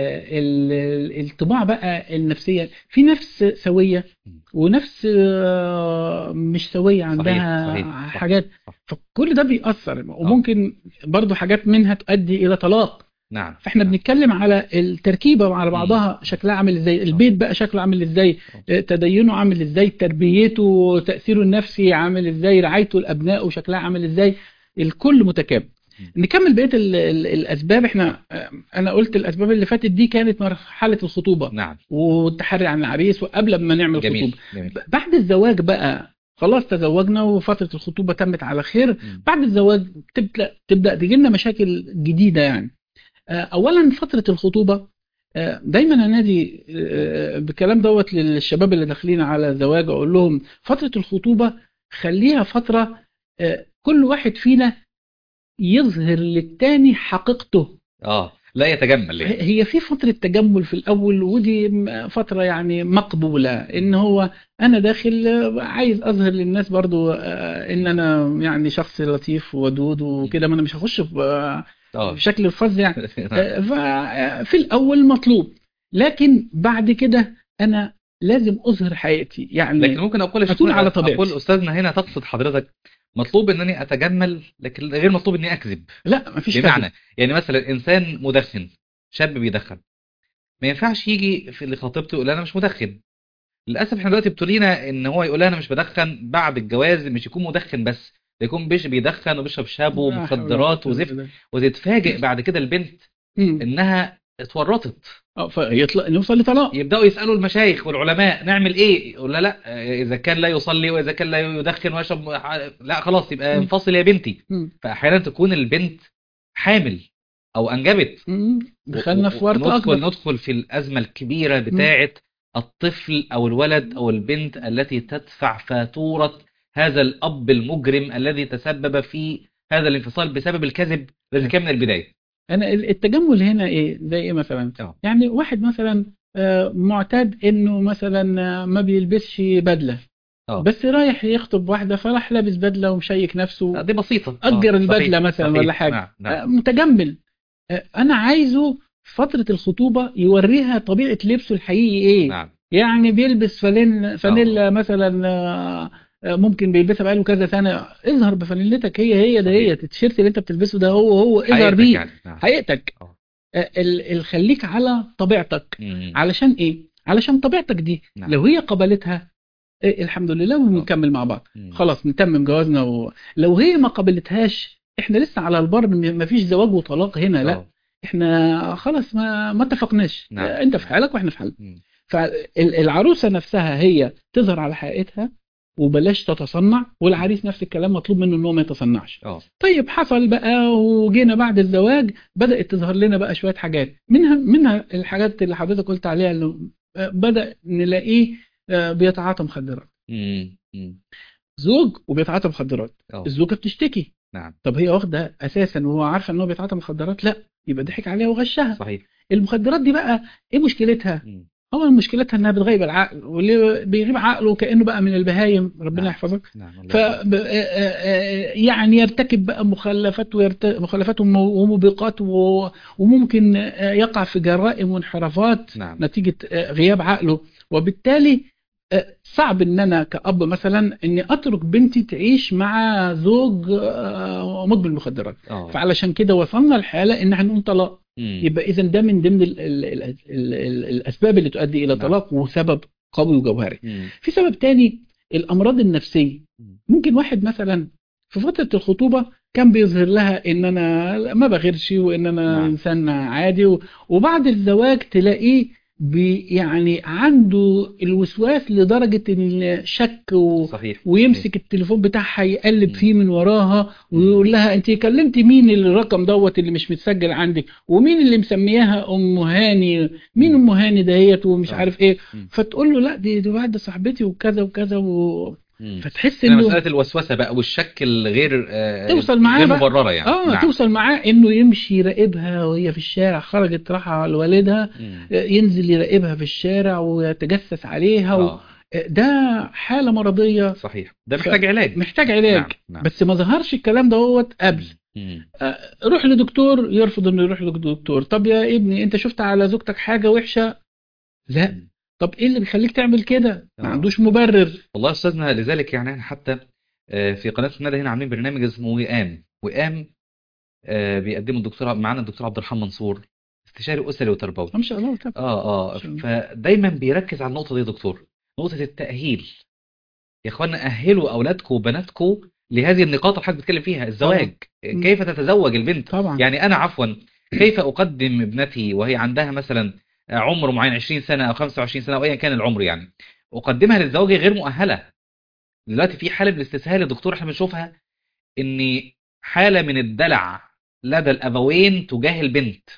ال- الطباع بقى النفسيه في نفس سويه مم. ونفس آه، مش سويه عندها صحيح، صح، حاجات صح. فكل ده بيأثر وممكن برضو حاجات منها تؤدي الى طلاق نعم فاحنا بنتكلم على التركيبه على بعضها شكلها عامل ازاي البيت بقى شكله عامل ازاي آه، تدينه عامل ازاي تربيته تأثيره النفسي عامل ازاي رعايته لابنائه شكلها عامل ازاي الكل متكامل مم. نكمل بقيه ال- ال- الاسباب احنا آه، انا قلت الاسباب اللي فاتت دي كانت مرحله الخطوبه نعم والتحري عن العريس وقبل ما نعمل جميل خطوبه جميل ب- بعد الزواج بقى خلاص تزوجنا وفتره الخطوبه تمت على خير مم. بعد الزواج تبدا تبدا تجي لنا مشاكل جديده يعني آه، اولا فتره الخطوبه آه، دايما انادي آه، بالكلام دوت للشباب اللي داخلين على زواج اقول لهم فتره الخطوبه خليها فتره آه، كل واحد فينا يظهر للتاني حقيقته اه لا يتجمل يعني هي في فترة تجمل في الأول ودي م- فترة يعني مقبولة إن هو أنا داخل آه، عايز أظهر للناس برضو آه، إن أنا يعني شخص لطيف ودود وكده ما أنا مش هخش في آه، اه بشكل الفظ يعني نعم. آه، ففي الأول مطلوب لكن بعد كده أنا لازم أظهر حقيقتي يعني لكن ممكن اقول يا أكون شيخ- على طبيعتي. اقول استاذنا هنا تقصد حضرتك مطلوب انني اتجمل لكن غير مطلوب اني اكذب لا مفيش بمعنى كذب. يعني مثلا انسان مدخن شاب بيدخن ما ينفعش يجي في اللي خطيبته يقول انا مش مدخن للاسف احنا دلوقتي ابتلينا ان هو يقول انا مش بدخن بعد الجواز مش يكون مدخن بس ده يكون بيش بيدخن وبيشرب شابو لا حول ولا ومخدرات قوة وزفت إلا وتتفاجئ بعد كده البنت بالله. انها اتورطت اه فيطلع نوصل لطلاق يبداوا يسالوا المشايخ والعلماء نعمل ايه يقول لا لا اذا كان لا يصلي واذا كان لا يدخن ويشرب لا خلاص يبقى مم. انفصل يا بنتي مم. فاحيانا تكون البنت حامل او انجبت مم. دخلنا في ورطة ندخل أكبر ندخل في الازمه الكبيره بتاعه الطفل او الولد او البنت التي تدفع فاتوره هذا الاب المجرم الذي تسبب في هذا الانفصال بسبب الكذب الذي كان من البدايه انا ال- التجمل هنا ايه زي ايه مثلا اه يعني واحد مثلا آه، معتاد انه مثلا آه، ما بيلبسش بدله اه بس رايح يخطب واحده فراح لابس بدله ومشيك نفسه دي بسيطه آه، اجر صحيح، البدله مثلا صحيح. ولا حاجه نعم آه، نعم متجمل آه، انا عايزه في فتره الخطوبه يوريها طبيعه لبسه الحقيقي ايه نعم يعني بيلبس فانيلا فانيلا مثلا آه، آه، ممكن بيلبسها بقاله كذا سنه اظهر بفانيلتك هي هي ده هي التيشيرت اللي انت بتلبسه ده هو هو اظهر حقيقتك بيه يعني نعم حقيقتك اه. آه، ال- ال- خليك على طبيعتك مم. علشان ايه علشان طبيعتك دي نعم. لو هي قبلتها إيه الحمد لله ونكمل مع بعض مم. خلاص نتمم جوازنا و... لو هي ما قبلتهاش احنا لسه على البر ما فيش زواج وطلاق هنا لا اه. احنا خلاص ما ما اتفقناش نعم. آه، انت في حالك واحنا في حالنا مم. فالعروسه نفسها هي تظهر على حقيقتها وبلاش تتصنع والعريس نفس الكلام مطلوب منه ان هو ما يتصنعش اه طيب حصل بقى وجينا بعد الزواج بدأت تظهر لنا بقى شوية حاجات منها منها الحاجات اللي حضرتك قلت عليها اللي آه، بدأ نلاقيه آه، بيتعاطى مخدرات مم. مم. زوج وبيتعاطى مخدرات اه. الزوجة بتشتكي نعم طب هي واخدة أساسا وهو عارفة ان هو بيتعاطى مخدرات لا يبقى ضحك عليها وغشها صحيح المخدرات دي بقى ايه مشكلتها مم. هو مشكلتها انها بتغيب العقل واللي بيغيب عقله كانه بقى من البهايم ربنا نعم. يحفظك نعم الله ف يعني يرتكب بقى مخلفات ويرت... مخلفات وم- وموبقات و... وممكن آه، يقع في جرائم وانحرافات نعم نتيجة آه، غياب عقله وبالتالي آه، صعب ان انا كأب مثلا اني اترك بنتي تعيش مع زوج آه، مدمن مخدرات اه فعلشان كده وصلنا لحالة ان هنقول طلاق مم. يبقى اذا ده من ضمن ال ال ال ال ال الاسباب اللي تؤدي الى نعم. طلاق وسبب قوي وجوهري مم. في سبب تاني الامراض النفسيه مم. ممكن واحد مثلا في فتره الخطوبه كان بيظهر لها ان انا ما بغيرش وان انا نعم. انسان عادي و- وبعد الزواج تلاقيه بي يعني عنده الوسواس لدرجه ان شك و صحيح ويمسك التليفون بتاعها يقلب مم. فيه من وراها ويقول لها انت كلمت مين الرقم دوت اللي مش متسجل عندك ومين اللي مسمياها ام هاني مين ام هاني دهيت ومش آه. عارف ايه مم. فتقول له لا دي دي واحده صاحبتي وكذا وكذا و... مم. فتحس هنا انه مسألة الوسوسة بقى والشك الغير آه، توصل معاه غير بقى. مبررة يعني اه نعم. توصل معاه انه يمشي يراقبها وهي في الشارع خرجت راحة على والدها مم. ينزل يراقبها في الشارع ويتجسس عليها و... آه. ده حالة مرضية صحيح ده ف- محتاج علاج محتاج علاج نعم. نعم. بس ما ظهرش الكلام دوت قبل مم. روح لدكتور يرفض انه يروح لدكتور طب يا ابني انت شفت على زوجتك حاجة وحشة لا مم. طب ايه اللي بيخليك تعمل كده ما آه. عندوش مبرر والله يا استاذنا لذلك يعني احنا حتى آه، في قناه الندى هنا عاملين برنامج اسمه وئام وئام آه، بيقدمه الدكتور معانا الدكتور عبد الرحمن منصور استشاري اسري وتربوي ما شاء الله طب اه اه شاء الله. فدايما بيركز على النقطه دي يا دكتور نقطه التاهيل يا اخوانا اهلوا اولادكم وبناتكم لهذه النقاط اللي حضرتك بتتكلم فيها الزواج مم. كيف تتزوج البنت طبعا يعني انا عفوا كيف اقدم ابنتي وهي عندها مثلا عمر معين 20 سنه او 25 سنه او ايا كان العمر يعني اقدمها للزواج غير مؤهله دلوقتي في حاله من الاستسهال يا دكتور احنا بنشوفها ان حاله من الدلع لدى الابوين تجاه البنت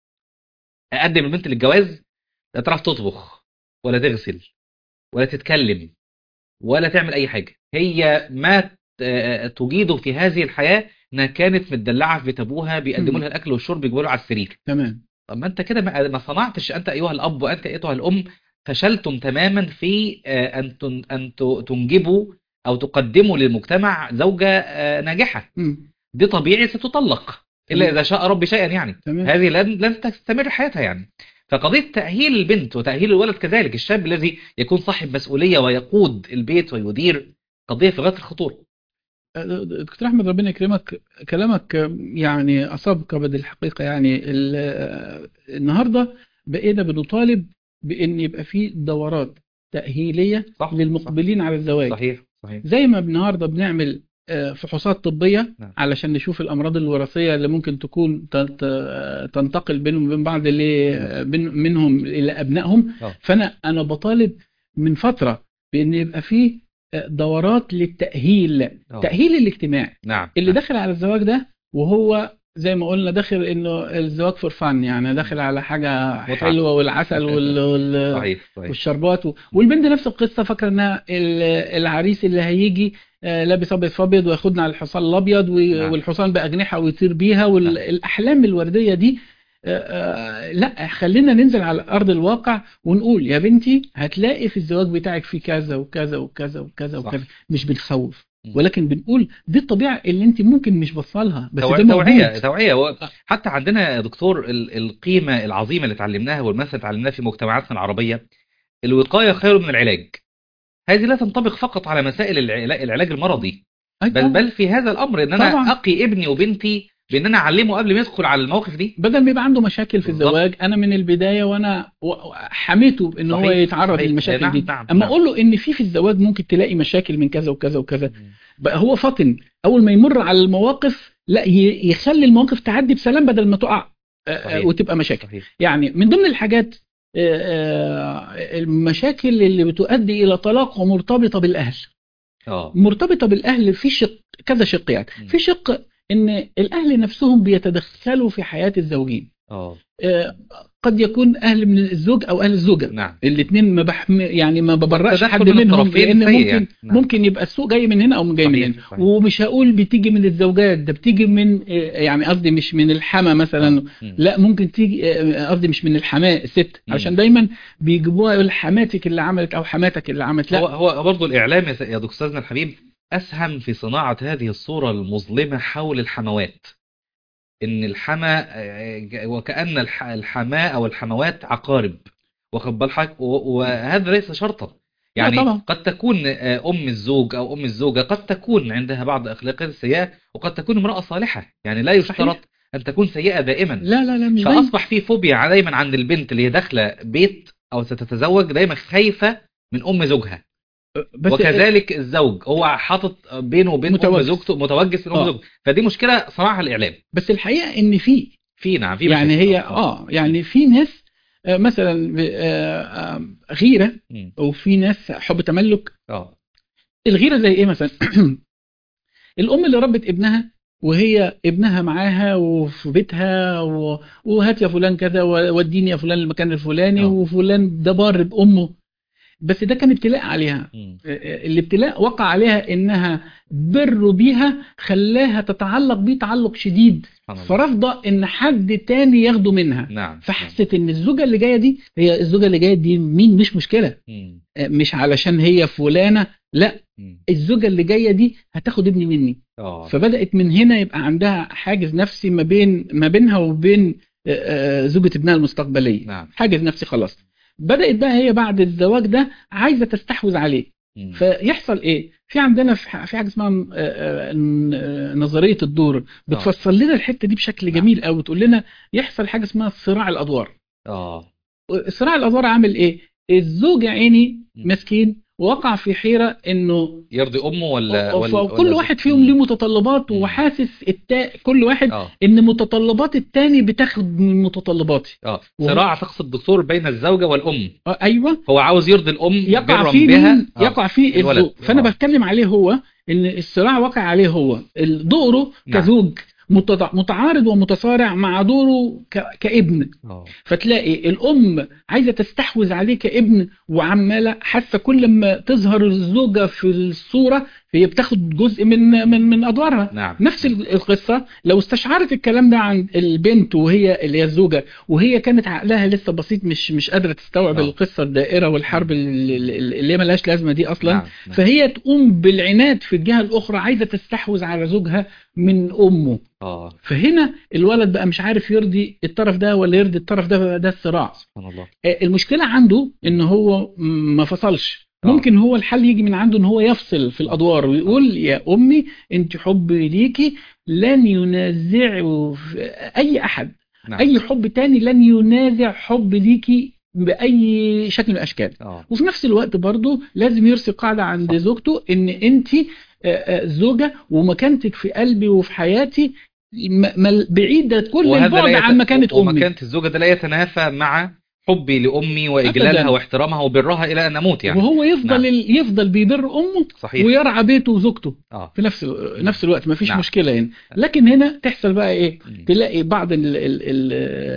اقدم البنت للجواز لا تعرف تطبخ ولا تغسل ولا تتكلم ولا تعمل اي حاجه هي ما ت- تجيده في هذه الحياه انها كانت متدلعه في بيت ابوها بيقدموا مم. لها الاكل والشرب بيجيبوا لها على السرير تمام طب ما انت كده ما ما صنعتش انت ايها الاب وانت ايتها الام فشلتم تماما في آه، ان تن- ان ت- تنجبوا او تقدموا للمجتمع زوجه آه، ناجحه مم. دي طبيعي ستطلق الا تمام. اذا شاء ربي شيئا يعني تمام هذه لن لن تستمر حياتها يعني فقضيه تاهيل البنت وتاهيل الولد كذلك الشاب الذي يكون صاحب مسؤوليه ويقود البيت ويدير قضيه في غايه الخطوره دكتور احمد ربنا يكرمك كلامك يعني اصاب كبد الحقيقه يعني ال- النهارده بقينا بنطالب بان يبقى في دورات تاهيليه صح للمقبلين على الزواج صحيح صحيح زي ما النهارده بنعمل آه، فحوصات طبيه نعم. علشان نشوف الامراض الوراثيه اللي ممكن تكون تن- ت- تنتقل بينهم وبين بعض اللي بين منهم الى ابنائهم آه. فانا انا بطالب من فتره بان يبقى في آه، دورات للتاهيل آه. تاهيل الاجتماعي نعم اللي نعم. داخل على الزواج ده وهو زي ما قلنا داخل انه الزواج فور فن يعني داخل على حاجه متعة. حلوه والعسل وال... وال... صحيح صحيح والشربات و... والبنت نفس القصه فاكره انها ال- العريس اللي هيجي آه، لابس ابيض في ابيض وياخدنا على الحصان الابيض و... نعم. والحصان باجنحه ويطير بيها نعم. والاحلام الورديه دي آه، آه، لا خلينا ننزل على ارض الواقع ونقول يا بنتي هتلاقي في الزواج بتاعك في كذا وكذا وكذا وكذا صح. وكذا مش بنخوف مم. ولكن بنقول دي الطبيعه اللي انت ممكن مش بصلها بس توع- ده توعية موجود توعية و- حتى عندنا يا دكتور ال- القيمة العظيمة اللي اتعلمناها والمثل اللي اتعلمناه في مجتمعاتنا العربية الوقاية خير من العلاج هذه لا تنطبق فقط على مسائل العلا- العلاج المرضي أي بل طبعاً. بل في هذا الأمر إن أنا طبعاً. أقي ابني وبنتي بإن أنا أعلمه قبل ما يدخل على المواقف دي بدل ما يبقى عنده مشاكل في بالظبط. الزواج انا من البدايه وانا و- حميته ان هو صحيح، يتعرض صحيح. للمشاكل نعم، دي نعم، اما نعم. اقول له ان في في الزواج ممكن تلاقي مشاكل من كذا وكذا وكذا بقى هو فطن اول ما يمر على المواقف لا ي- يخلي المواقف تعدي بسلام بدل ما تقع آه، آه، صحيح. وتبقى مشاكل صحيح يعني من ضمن الحاجات آه، آه، المشاكل اللي بتؤدي الى طلاق ومرتبطه بالاهل اه مرتبطه بالاهل في شق كذا شق يعني مم. في شق ان الاهل نفسهم بيتدخلوا في حياه الزوجين اه آه، قد يكون اهل من الزوج او اهل الزوجه نعم الاثنين ما بحم يعني ما ببرأش تدخل حد من منهم الطرفين لان سيء ممكن يعني. نعم. ممكن يبقى السوء جاي من هنا او من جاي من صحيح، هنا صحيح. ومش هقول بتيجي من الزوجات ده بتيجي من آه، يعني قصدي مش من الحما مثلا مم. لا ممكن تيجي آه، قصدي مش من الحماء الست مم. عشان دايما بيجيبوها يقول حماتك اللي عملت او حماتك اللي عملت لا هو هو برضه الإعلام يا س- يا دكتور أستاذنا الحبيب أسهم في صناعة هذه الصورة المظلمة حول الحموات إن الحما آه، ج- وكأن الح- الحماة أو الحموات عقارب واخد بال حضرتك و- وهذا ليس شرطا يعني طبعا. قد تكون آه، أم الزوج أو أم الزوجة قد تكون عندها بعض أخلاقيات السيئة وقد تكون امرأة صالحة يعني لا يشترط صحيح. أن تكون سيئة دائما لا لا لا مش زي فأصبح في فوبيا دايما عند البنت اللي هي داخلة بيت أو ستتزوج دايما خايفة من أم زوجها بس وكذلك الزوج هو حاطط بينه وبين ام متوجس. زوجته متوجس من ام آه. زوجته فدي مشكله صنعها الاعلام بس الحقيقه ان في في نعم في يعني مشاكل. هي اه يعني في ناس آه، مثلا ب- آه، آه، غيره مم. وفي ناس حب تملك اه الغيره زي ايه مثلا الام اللي ربت ابنها وهي ابنها معاها وفي بيتها و... وهات يا فلان كذا ووديني يا فلان المكان الفلاني آه. وفلان ده بار بامه بس ده كان ابتلاء عليها مم. الابتلاء وقع عليها انها بر بيها خلاها تتعلق بيه تعلق شديد سبحان الله فرافضه ان حد تاني ياخده منها نعم فحست ان الزوجه اللي جايه دي هي الزوجه اللي جايه دي مين مش مشكله مم. مش علشان هي فلانه لا مم. الزوجه اللي جايه دي هتاخد ابني مني اه فبدات من هنا يبقى عندها حاجز نفسي ما بين ما بينها وبين آه، آه، زوجة ابنها المستقبليه نعم حاجز نفسي خلاص بدات بقى هي بعد الزواج ده عايزه تستحوذ عليه مم. فيحصل ايه في عندنا في ح- في حاجه اسمها آه، آه، آه، نظريه الدور بتفصل لنا الحته دي بشكل نعم. جميل قوي تقول لنا يحصل حاجه اسمها صراع الادوار اه صراع الادوار عامل ايه الزوج يا عيني مم. مسكين وقع في حيره انه يرضي امه ولا ولا كل ولا واحد زوج؟ فيهم مم. ليه متطلبات مم. وحاسس التا... كل واحد اه ان متطلبات التاني بتاخد من متطلباتي اه وهو- صراع تقصد دكتور بين الزوجه والام آه، ايوه هو عاوز يرضي الام يقع برا فيه بها مين؟ آه. يقع فيه الولد. الزوج فانا آه. بتكلم عليه هو ان الصراع واقع عليه هو ال- دوره نعم. كزوج متض- متعارض ومتصارع مع دوره ك... كابن اه فتلاقي الام عايزه تستحوذ عليه كابن وعماله حاسه كل ما تظهر الزوجه في الصوره هي بتاخد جزء من من من ادوارها نعم نفس ال- القصه لو استشعرت الكلام ده عن البنت وهي اللي هي الزوجه وهي كانت عقلها لسه بسيط مش مش قادره تستوعب آه. القصه الدائره والحرب اللي, اللي هي ملهاش لازمه دي اصلا نعم. نعم. فهي تقوم بالعناد في الجهه الاخرى عايزه تستحوذ على زوجها من امه اه فهنا الولد بقى مش عارف يرضي الطرف ده ولا يرضي الطرف ده ده الصراع سبحان الله آه، المشكله عنده ان هو م- ما فصلش آه. ممكن هو الحل يجي من عنده ان هو يفصل في الادوار ويقول يا امي انت حبي ليكي لن ينازعه في- اي احد نعم اي حب تاني لن ينازع حب ليكي باي شكل من الاشكال اه وفي نفس الوقت برضه لازم يرسي قاعده عند زوجته ان انت زوجه ومكانتك في قلبي وفي حياتي م- مل- بعيده كل وهذا البعد لا يت... عن مكانه امي ومكانة الزوجة ده لا يتنافى مع حبي لأمي وإجلالها أبداً. واحترامها وبرها إلى أن أموت يعني وهو يفضل نعم. ال- يفضل بيبر امه صحيح ويرعى بيته وزوجته اه في نفس ال- نفس الوقت مفيش نعم. مشكله هنا لكن هنا تحصل بقى ايه مم. تلاقي بعض ال ال ال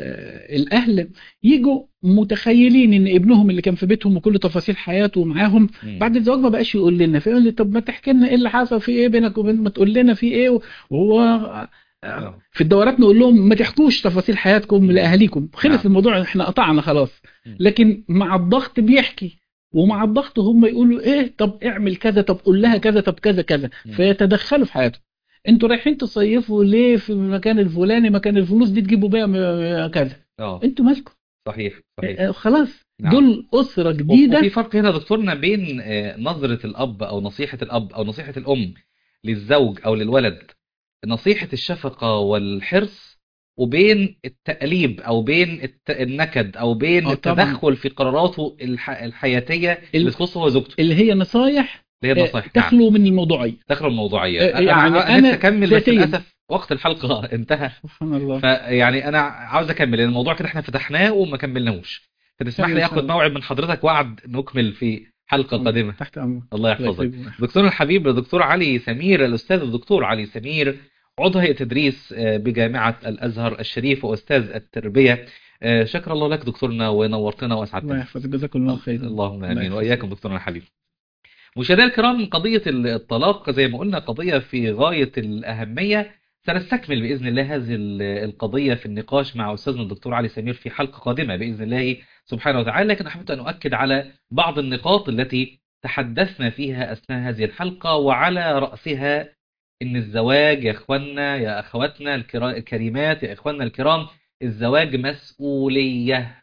الاهل يجوا متخيلين ان ابنهم اللي كان في بيتهم وكل تفاصيل حياته معاهم مم. بعد الزواج ما بقاش يقول لنا فيقول لي طب ما تحكي لنا ايه اللي حصل في ايه بينك وبين ما تقول لنا في ايه وهو آه. في الدورات نقول لهم ما تحكوش تفاصيل حياتكم لاهاليكم خلص نعم. الموضوع احنا قطعنا خلاص مم. لكن مع الضغط بيحكي ومع الضغط هم يقولوا ايه طب اعمل كذا طب قول لها كذا طب كذا كذا مم. فيتدخلوا في حياته انتوا رايحين تصيفوا ليه في المكان الفلاني مكان الفلوس دي تجيبوا بيها م- كذا اه انتوا مالكم صحيح صحيح آه، خلاص نعم. دول اسره وفي جديده فرق هنا دكتورنا بين آه، نظرة الأب أو نصيحة الأب أو نصيحة الأم للزوج أو للولد نصيحة الشفقة والحرص وبين التأليب أو بين الت... النكد أو بين آه، طبعاً. التدخل في قراراته الح... الحياتية اللي تخصه هو زوجته اللي هي نصايح اللي هي آه، النصائح نعم. تخلو من الموضوعيه دخل الموضوعية آه، يعني أنا أنا نفسي أكمل بس ذاتياً. للأسف وقت الحلقة انتهى سبحان الله فيعني أنا عاوز أكمل لأن الموضوع كده إحنا فتحناه وما كملناهوش فتسمح تمام، لي إن شاء آخد الله. موعد من حضرتك وعد نكمل في حلقة قادمة تحت امرك الله الله يحفظك يكرمك. دكتورنا الحبيب الدكتور علي سمير الأستاذ الدكتور علي سمير عضو هيئة تدريس آه، بجامعة الأزهر الشريف وأستاذ التربية آه، شكر الله لك دكتورنا ونورتنا الله واسعدتنا يحفظك جزاكم الله خير اللهم الله امين يحفظك. واياكم دكتورنا الحبيب مشاهدينا الكرام قضيه الطلاق زي ما قلنا قضيه في غايه الاهميه سنستكمل باذن الله هذه ال- القضيه في النقاش مع استاذنا الدكتور علي سمير في حلقه قادمه باذن الله سبحانه وتعالى لكن احببت ان اؤكد على بعض النقاط التي تحدثنا فيها اثناء هذه الحلقه وعلى راسها ان الزواج يا اخواننا يا اخواتنا الكرا- الكريمات يا اخواننا الكرام الزواج مسؤوليه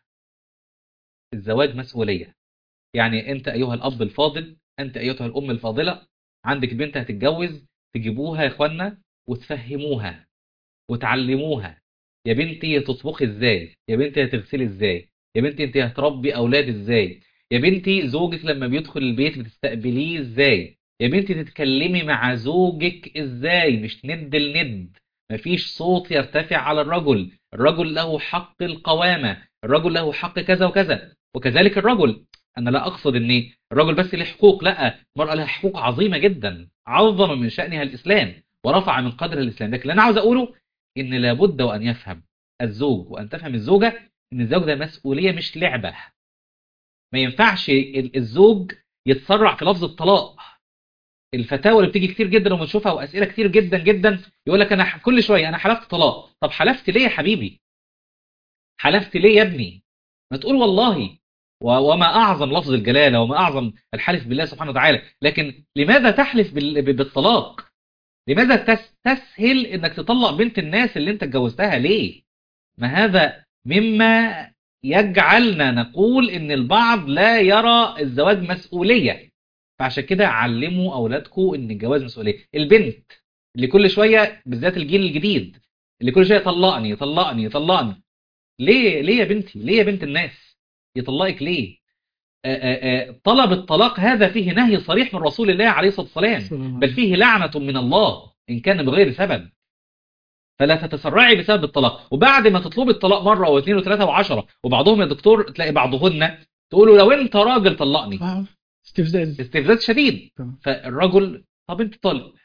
الزواج مسؤوليه يعني انت ايها الاب الفاضل انت ايتها الام الفاضله عندك بنت هتتجوز تجيبوها يا اخوانا وتفهموها وتعلموها يا بنتي تطبخي ازاي يا بنتي هتغسلي ازاي يا بنتي انت هتربي اولاد ازاي يا بنتي زوجك لما بيدخل البيت بتستقبليه ازاي يا بنتي تتكلمي مع زوجك ازاي مش ند لند مفيش صوت يرتفع على الرجل الرجل له حق القوامة الرجل له حق كذا وكذا وكذلك الرجل انا لا اقصد ان الرجل بس له حقوق لا المرأة لها حقوق عظيمة جدا عظم من شأنها الاسلام ورفع من قدرها الاسلام لكن اللي انا عاوز اقوله ان لابد وان يفهم الزوج وان تفهم الزوجة ان الزوج ده مسؤولية مش لعبة ما ينفعش ال- الزوج يتسرع في لفظ الطلاق الفتاوى اللي بتيجي كتير جدا وبنشوفها واسئله كتير جدا جدا يقول لك انا ح- كل شويه انا حلفت طلاق طب حلفت ليه يا حبيبي حلفت ليه يا ابني ما تقول والله و- وما اعظم لفظ الجلاله وما اعظم الحلف بالله سبحانه وتعالى لكن لماذا تحلف بال- ب- بالطلاق لماذا تستسهل انك تطلق بنت الناس اللي انت اتجوزتها ليه ما هذا مما يجعلنا نقول ان البعض لا يرى الزواج مسؤوليه فعشان كده علموا اولادكم ان الجواز مسؤوليه البنت اللي كل شويه بالذات الجيل الجديد اللي كل شويه طلقني يطلقني يطلقني ليه ليه يا بنتي ليه يا بنت الناس يطلقك ليه آآ آآ طلب الطلاق هذا فيه نهي صريح من رسول الله عليه الصلاه والسلام صلى الله بل عليه فيه لعنه من الله ان كان بغير سبب فلا تتسرعي بسبب الطلاق وبعد ما تطلبي الطلاق مره واثنين وثلاثه وعشرة وبعضهم يا دكتور تلاقي بعضهن تقولوا لو انت راجل طلقني آه، استفزاز استفزاز شديد تمام. فالرجل طب انت طالق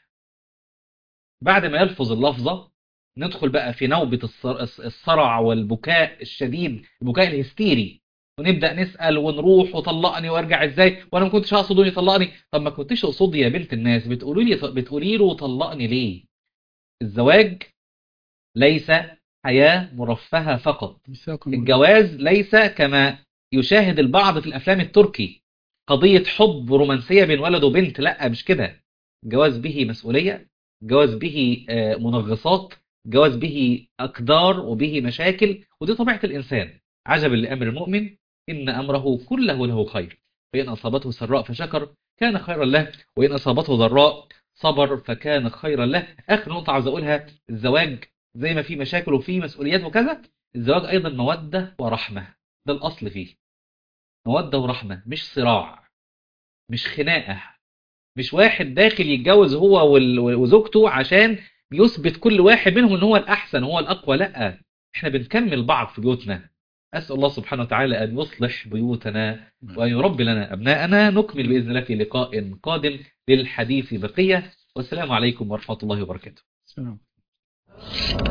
بعد ما يلفظ اللفظة ندخل بقى في نوبة الصر- الصرع والبكاء الشديد البكاء الهستيري ونبدأ نسأل ونروح وطلقني وارجع ازاي وانا ما كنتش اقصد انه يطلقني طب ما كنتش اقصد يا بنت الناس بتقولي لي بتقولي له طلقني ليه الزواج ليس حياة مرفهة فقط ميثاقا الجواز ليس كما يشاهد البعض في الافلام التركي قضية حب رومانسية بين ولد وبنت لا مش كده الجواز به مسؤولية الجواز به آه، منغصات الجواز به أقدار وبه مشاكل ودي طبيعة الإنسان عجب لأمر المؤمن إن أمره كله له خير فإن أصابته سراء فشكر كان خيرا له وإن أصابته ضراء صبر فكان خيرا له آخر نقطة عاوز أقولها الزواج زي ما في مشاكل وفي مسؤوليات وكذا الزواج أيضا مودة ورحمة ده الأصل فيه مودة ورحمة مش صراع مش خناقة مش واحد داخل يتجوز هو وال- وزوجته عشان يثبت كل واحد منهم ان هو الأحسن هو الأقوى لا احنا بنكمل بعض في بيوتنا أسأل الله سبحانه وتعالى أن يصلح بيوتنا وأن يربي لنا أبناءنا نكمل بإذن الله في لقاء قادم للحديث بقية والسلام عليكم ورحمة الله وبركاته السلام